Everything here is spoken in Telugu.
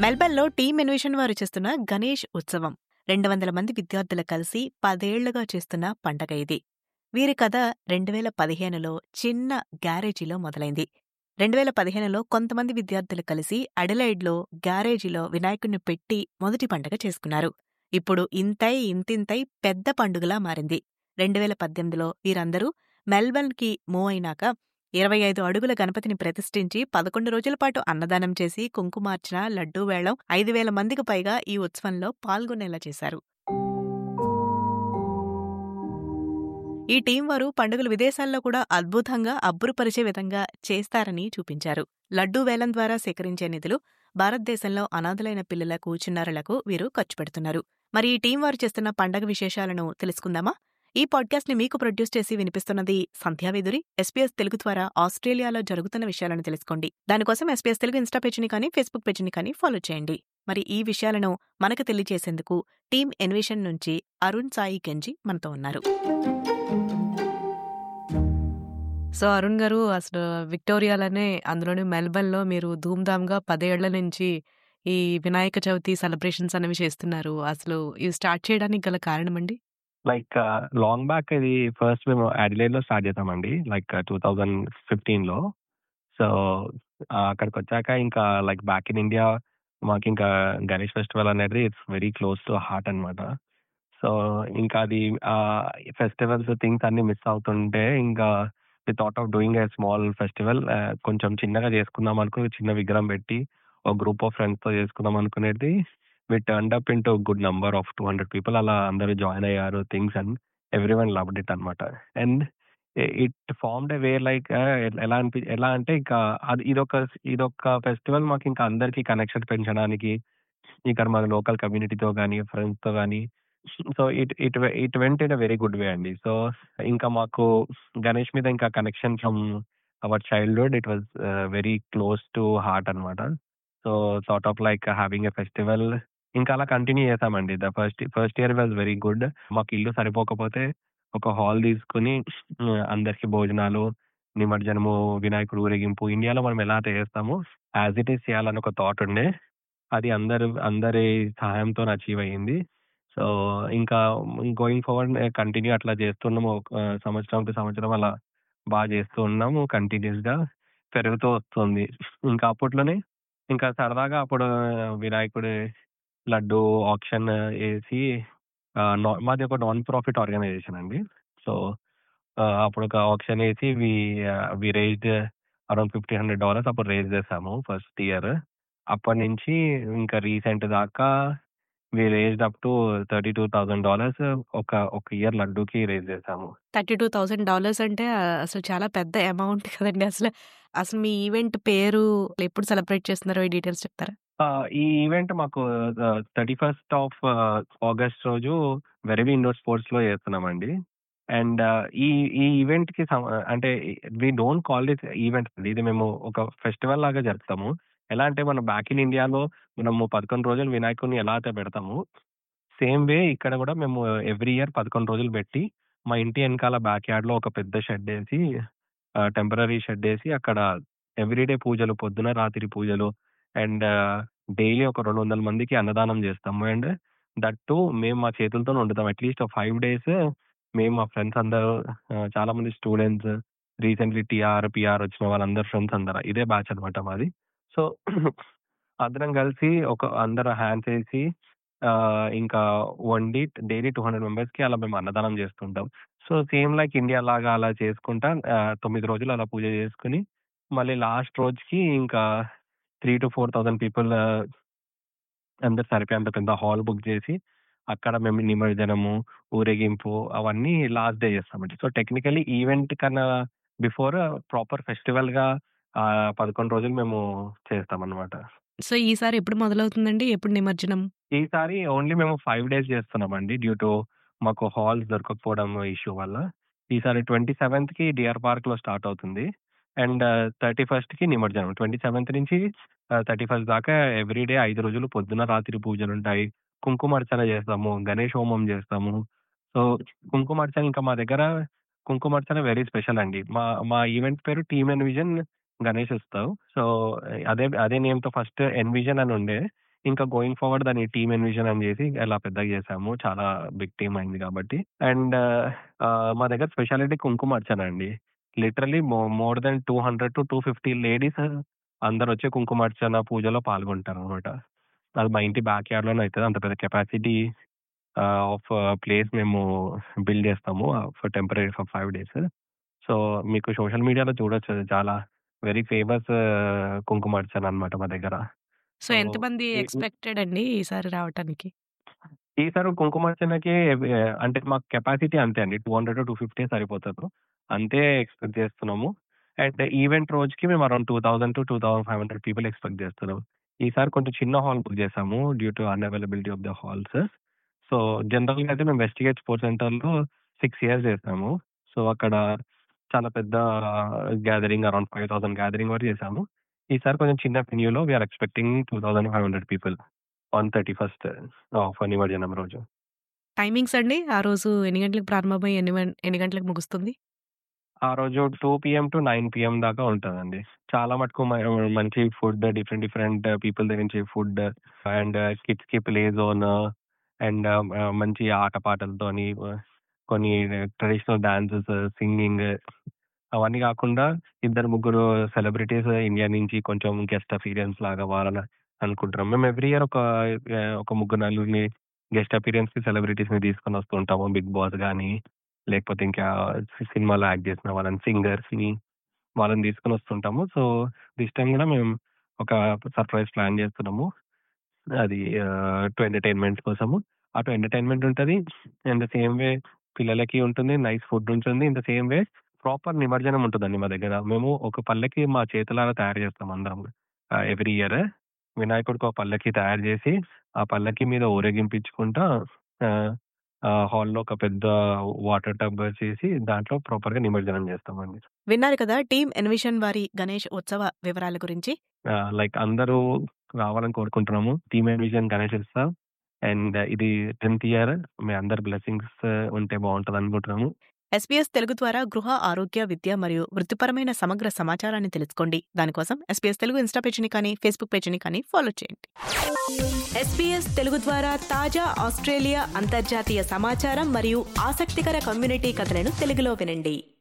మెల్బర్న్లో టీమ్ ఎన్విషన్ వారు చేస్తున్న గణేష్ ఉత్సవం రెండు వందల మంది విద్యార్థులు కలిసి పదేళ్లుగా చేస్తున్న పండగ ఇది వీరి కథ రెండు వేల పదిహేనులో చిన్న గ్యారేజీలో మొదలైంది రెండు వేల పదిహేనులో కొంతమంది విద్యార్థులు కలిసి అడిలైడ్లో గ్యారేజీలో వినాయకుడిని పెట్టి మొదటి పండగ చేసుకున్నారు ఇప్పుడు ఇంతై ఇంతింతై పెద్ద పండుగలా మారింది రెండు వేల పద్దెనిమిదిలో వీరందరూ మెల్బర్న్కి మూవ్ అయినాక ఇరవై ఐదు అడుగుల గణపతిని ప్రతిష్ఠించి పదకొండు రోజుల పాటు అన్నదానం చేసి కుంకుమార్చన లడ్డూ వేళం ఐదు వేల మందికి పైగా ఈ ఉత్సవంలో పాల్గొనేలా చేశారు ఈ టీం వారు పండుగలు విదేశాల్లో కూడా అద్భుతంగా అబ్బురుపరిచే విధంగా చేస్తారని చూపించారు లడ్డూ వేలం ద్వారా సేకరించే నిధులు భారతదేశంలో అనాథలైన పిల్లలకు చిన్నారులకు వీరు ఖర్చు పెడుతున్నారు మరి ఈ టీం వారు చేస్తున్న పండగ విశేషాలను తెలుసుకుందామా ఈ పాడ్కాస్ట్ ని మీకు ప్రొడ్యూస్ చేసి వినిపిస్తున్నది సంధ్యావేదురి ఎస్పీఎస్ తెలుగు ద్వారా ఆస్ట్రేలియాలో జరుగుతున్న విషయాలను తెలుసుకోండి దానికోసం ఎస్పీఎస్ తెలుగు ఇన్స్టా పేజీని కానీ ఫేస్బుక్ పేజీని కానీ ఫాలో చేయండి మరి ఈ విషయాలను మనకు తెలియజేసేందుకు టీమ్ ఎన్విషన్ నుంచి అరుణ్ సాయి గెంజి మనతో ఉన్నారు సో అరుణ్ గారు అసలు విక్టోరియాలోనే అందులోని మెల్బర్న్లో మీరు ధూమ్ధామ్గా పదేళ్ల నుంచి ఈ వినాయక చవితి సెలబ్రేషన్స్ అనేవి చేస్తున్నారు అసలు ఇవి స్టార్ట్ చేయడానికి గల కారణం అండి లైక్ లాంగ్ బ్యాక్ ఇది ఫస్ట్ మేము అడిలైడ్ లో స్టార్ట్ చేసామండి లైక్ టూ థౌజండ్ ఫిఫ్టీన్ లో సో అక్కడికి వచ్చాక ఇంకా లైక్ బ్యాక్ ఇన్ ఇండియా మాకు ఇంకా గణేష్ ఫెస్టివల్ అనేది it's very close to heart అన్నమాట సో ఇంకా అది ఫెస్టివల్స్ థింగ్స్ అన్ని మిస్ అవుతుంటే ఇంకా we thought of doing a small festival కొంచెం చిన్నగా చేసుకుందాం అనుకుని చిన్న విగ్రహం పెట్టి ఒక గ్రూప్ ఆఫ్ ఫ్రెండ్స్ తో చేసుకుందాం అనుకునేది we turn up into good number of two hundred people అలా అందరూ జాయిన్ అయ్యారు things and every one loved it అనమాట and it formed way like ఎలా అనిపి ఎలా అంటే ఇంకా అది ఇదొక ఇదొక ఫెస్టివల్ మాకు ఇంకా అందరికీ కనెక్షన్ పెంచడానికి ఇక్కడ మన లోకల్ కమ్యూనిటీతో కానీ ఫ్రెండ్స్తో కానీ so it it it went in a very good way అండి సో ఇంకా మాకు గణేష్ మీద ఇంకా connection from our childhood it was very close to heart అనమాట so sort of like having a festival ఇంకా అలా కంటిన్యూ చేసామండి the first first year was very good మాకు ఇల్లు సరిపోకపోతే ఒక హాల్ తీసుకుని అందరికి భోజనాలు నిమజ్జనము వినాయకుడు ఊరేగింపు ఇండియాలో మనం ఎలా చేస్తామో యాజ్ ఇట్ ఈస్ చేయాలని ఒక థాట్ ఉండే అది అందరు అందరి సహాయంతో అచీవ్ అయ్యింది సో ఇంకా గోయింగ్ ఫార్వర్డ్ కంటిన్యూ అట్లా చేస్తున్నాము సంవత్సరం టు సంవత్సరం అలా బాగా చేస్తూ ఉన్నాము కంటిన్యూస్ గా పెరుగుతూ వస్తుంది ఇంకా అప్పట్లోనే ఇంకా సరదాగా అప్పుడు వినాయకుడి లడ్డు ఆప్షన్ వేసి మాది ఒక నాన్ ప్రాఫిట్ ఆర్గనైజేషన్ అండి సో అప్పుడు ఒక ఆప్షన్ వేసి we we raised around fifty hundred dollars అప్పుడు రేజ్ చేసాము ఫస్ట్ ఇయర్ అప్పటి నుంచి ఇంకా రీసెంట్ దాకా we raised up to thirty two thousand dollars ఒక ఒక ఇయర్ లడ్డూకి రేజ్ చేసాము థర్టీ టూ థౌసండ్ డాలర్స్ అంటే అసలు చాలా పెద్ద అమౌంట్ కదండి అసలు అసలు మీ ఈవెంట్ పేరు ఎప్పుడు సెలబ్రేట్ చేస్తున్నారో ఈ డీటెయిల్స్ చెప్తారా ఈ ఈవెంట్ మాకు థర్టీ ఫస్ట్ ఆఫ్ ఆగస్ట్ రోజు వెరవి ఇండోర్ స్పోర్ట్స్ లో చేస్తున్నామండి అండ్ ఈ ఈ ఈవెంట్ కి అంటే we don't call it event ఇది మేము ఒక ఫెస్టివల్ లాగా జరుపుతాము ఎలా అంటే మనం బ్యాక్ ఇన్ ఇండియాలో మనము పదకొండు రోజులు వినాయకుడిని ఎలా అయితే పెడతాము సేమ్ వే ఇక్కడ కూడా మేము ఎవ్రీ ఇయర్ పదకొండు రోజులు పెట్టి మా ఇంటి వెనకాల బ్యాక్ యార్డ్ లో ఒక పెద్ద షెడ్ వేసి టెంపరీ షెడ్ వేసి అక్కడ ఎవ్రీడే పూజలు పొద్దున రాత్రి పూజలు అండ్ డైలీ ఒక రెండు వందల మందికి అన్నదానం చేస్తాము అండ్ దట్ టు మేము మా చేతులతో వండుతాం అట్లీస్ట్ ఫైవ్ డేస్ మేము మా ఫ్రెండ్స్ అందరూ చాలా మంది స్టూడెంట్స్ రీసెంట్లీ టీఆర్ పిఆర్ వచ్చిన వాళ్ళందరూ ఫ్రెండ్స్ అందరూ ఇదే బ్యాచ్ అనమాట మాది సో అందరం కలిసి ఒక అందరు హ్యాండ్స్ వేసి ఇంకా వండి డైలీ టూ హండ్రెడ్ మెంబర్స్కి అలా మేము అన్నదానం చేస్తుంటాం సో సేమ్ లైక్ ఇండియా లాగా అలా చేసుకుంటా తొమ్మిది రోజులు అలా పూజ చేసుకుని మళ్ళీ లాస్ట్ రోజుకి ఇంకా three to four thousand people అందరు సరిపోయేంత పెద్ద హాల్ బుక్ చేసి అక్కడ మేము నిమజ్జనము ఊరేగింపు అవన్నీ లాస్ట్ డే చేస్తామండి సో టెక్నికలీ ఈవెంట్ కన్నా బిఫోర్ ప్రాపర్ ఫెస్టివల్ గా పదకొండు రోజులు మేము చేస్తాం అనమాట సో ఈసారి ఎప్పుడు మొదలవుతుందండి ఎప్పుడు నిమజ్జనం ఈసారి ఓన్లీ మేము ఫైవ్ డేస్ చేస్తున్నామండి డ్యూ టు మాకు హాల్స్ దొరకకపోవడం ఇష్యూ వల్ల ఈసారి ట్వంటీ సెవెంత్ కి డిఆర్ పార్క్ లో స్టార్ట్ అవుతుంది అండ్ థర్టీ ఫస్ట్ కి నిమజ్జనం ట్వంటీ సెవెంత్ నుంచి థర్టీ ఫస్ట్ దాకా ఎవ్రీ డే ఐదు రోజులు పొద్దున రాత్రి పూజలు ఉంటాయి కుంకుమార్చన చేస్తాము గణేష్ హోమం చేస్తాము సో కుంకుమార్చన ఇంకా మా దగ్గర కుంకుమార్చన వెరీ స్పెషల్ అండి మా మా ఈవెంట్ పేరు టీమ్ ఎన్విజన్ గణేష్ ఇస్తావు సో అదే అదే నేమ్ తో ఫస్ట్ ఎన్విజన్ అని ఉండే ఇంకా గోయింగ్ ఫార్వర్డ్ దాన్ని టీమ్ ఎన్విజన్ అని చేసి ఇలా పెద్దగా చేసాము. చాలా బిగ్ టీమ్ అయింది కాబట్టి. అండ్ ఆహ్, మా దగ్గర స్పెషాలిటీ కుంకుమార్చన అండి. లిటరల్లీ మో మోర్ దాన్ 200-250 లేడీస్ అందరొచ్చి కుంకుమార్చన పూజలో పాల్గొంటారనమాట. అది మా ఇంటి బ్యాక్ యార్డ్‌లోనే అయితది. అంత పెద్ద కెపాసిటీ ఆహ్, ఆఫ్ ప్లేస్ మేము బిల్డ్ చేస్తాము. For temporary for 5 days. So, మీకు సోషల్ మీడియాలో చూడొచ్చు అది చాలా వెరీ ఫేమస్ కుంకుమార్చన అనమాట మా దగ్గర. సో, సో, ఎంతమంది ఈ ఈ ఎక్స్‌పెక్టెడ్ అండి ఈసారి రావటానికి? ఈసారి కుంకుమార్చనకి వె అంటే మాకు కెపాసిటీ అంతే అండి. 200-250 సరిపోతారు. అంతే ఎక్స్‌పెక్ట్ చేస్తున్నాము. అండ్ ఈవెంట్ రోజుకి మేము అరౌండ్ 2000-2500 పీపుల్ ఎక్స్‌పెక్ట్ చేస్తున్నాం. ఈసారి కొంచెం చిన్న హాల్ బుక్ చేసాము. Due to unavailability of the halls. So, జనరల్‌గా అయితే మేము వెస్ట్‌గేట్ స్పోర్ట్స్ సెంటర్‌లో 6 ఇయర్స్ చేసాము. సో, అక్కడ చాలా పెద్ద గ్యాదరింగ్ అరౌండ్ 5000 గ్యాదరింగ్ వరకు చేసాము. ఈసారి కొంచెం చిన్న వెన్యూలో we are expecting 2500 people on 31st of నిమజ్జనం రోజు. టైమింగ్స్ అండి? ఆ రోజు ఎన్ని గంటలకు ప్రారంభమై ఎన్ని వన్ ఎన్ని గంటలకు ముగుస్తుంది? ఆ రోజు 2 పీఎం టు 9 పీఎం దాకా ఉంటదండి. చాలా మటుకు మ మంచి ఫుడ్ డిఫరెంట్ డిఫరెంట్ పీపుల్ దగ్గర నుంచి ఫుడ్ అండ్ కిడ్స్‌కి ప్లే జోన్ అండ్ ఆహ్, మంచి ఆటపాటలతోని కొన్ని ట్రెడిషనల్ డాన్సెస్, సింగింగ్ అవన్నీ కాకుండా ఇద్దరు ముగ్గురు సెలబ్రిటీస్ ఇండియా నుంచి కొంచెం గెస్ట్ అపియరెన్స్ లాగా వాళ్ళని అనుకుంటున్నాం. మేము ఎవ్రీ ఇయర్ ఒక ఆహ్, ఒక ముగ్గురు నలుగురిని గెస్ట్ అపియరెన్స్‌కి సెలబ్రిటీస్‌ని తీసుకొని వస్తూ ఉంటాము. 'బిగ్ బాస్' గాని లేకపోతే ఇంకా సినిమాలో యాక్ట్ చేసిన వాళ్ళని సింగర్స్‌ని వాళ్ళని తీసుకొని వస్తుంటాము. సో, దిస్ టైమ్ కూడా మేము ఒక సర్ప్రైజ్ ప్లాన్ చేస్తున్నాము. అది ఆహ్, టు ఎంటర్‌టైన్‌మెంట్ కోసము. అటు ఎంటర్‌టైన్‌మెంట్ ఉంటది. ఇన్ ద సేమ్ వే పిల్లలకి ఉంటుంది. నైస్ ఫుడ్ ఉంటుంది. In the same way proper నిమజ్జనం ఉంటదండి మా దగ్గర. మేము ఒక పల్లకి మా చేతులారా తయారు చేస్తాం అందరం. ఆహ్, ఎవ్రీ ఇయర్ వినాయకుడికి ఒక పల్లకి తయారు చేసి ఆ పల్లకి మీద ఊరేగింపించుకుంటా ఆహ్, ఆహ్, హాల్‌లో ఒక పెద్ద వాటర్ టబ్ చేసి దాంట్లో ప్రాపర్‌గా నిమజ్జనం చేస్తామండి. విన్నారు కదా! టీమ్ ఎన్విషన్ వారి గణేష్ ఉత్సవ వివరాల గురించి. ఆ! లైక్ అందరూ రావాలని కోరుకుంటున్నాము. Team Envision Ganesh Utsav and ఇది 10థ్ ఇయర్. మీ అందరి బ్లెస్సింగ్స్ ఉంటే బావుంటదనుకుంటున్నాము. ఎస్‌బీఎస్ తెలుగు ద్వారా గృహ, ఆరోగ్య, విద్య మరియు వృత్తిపరమైన సమగ్ర సమాచారాన్ని తెలుసుకోండి. దానికోసం ఎస్‌బీఎస్ తెలుగు ఇన్‌స్టా పేజీని కానీ, ఫేస్‌బుక్ పేజీని కానీ ఫాలో చేయండి. ఎస్‌బీఎస్ తెలుగు ద్వారా తాజా ఆస్ట్రేలియా, అంతర్జాతీయ సమాచారం మరియు ఆసక్తికర కమ్యూనిటీ కథలను తెలుగులో వినండి.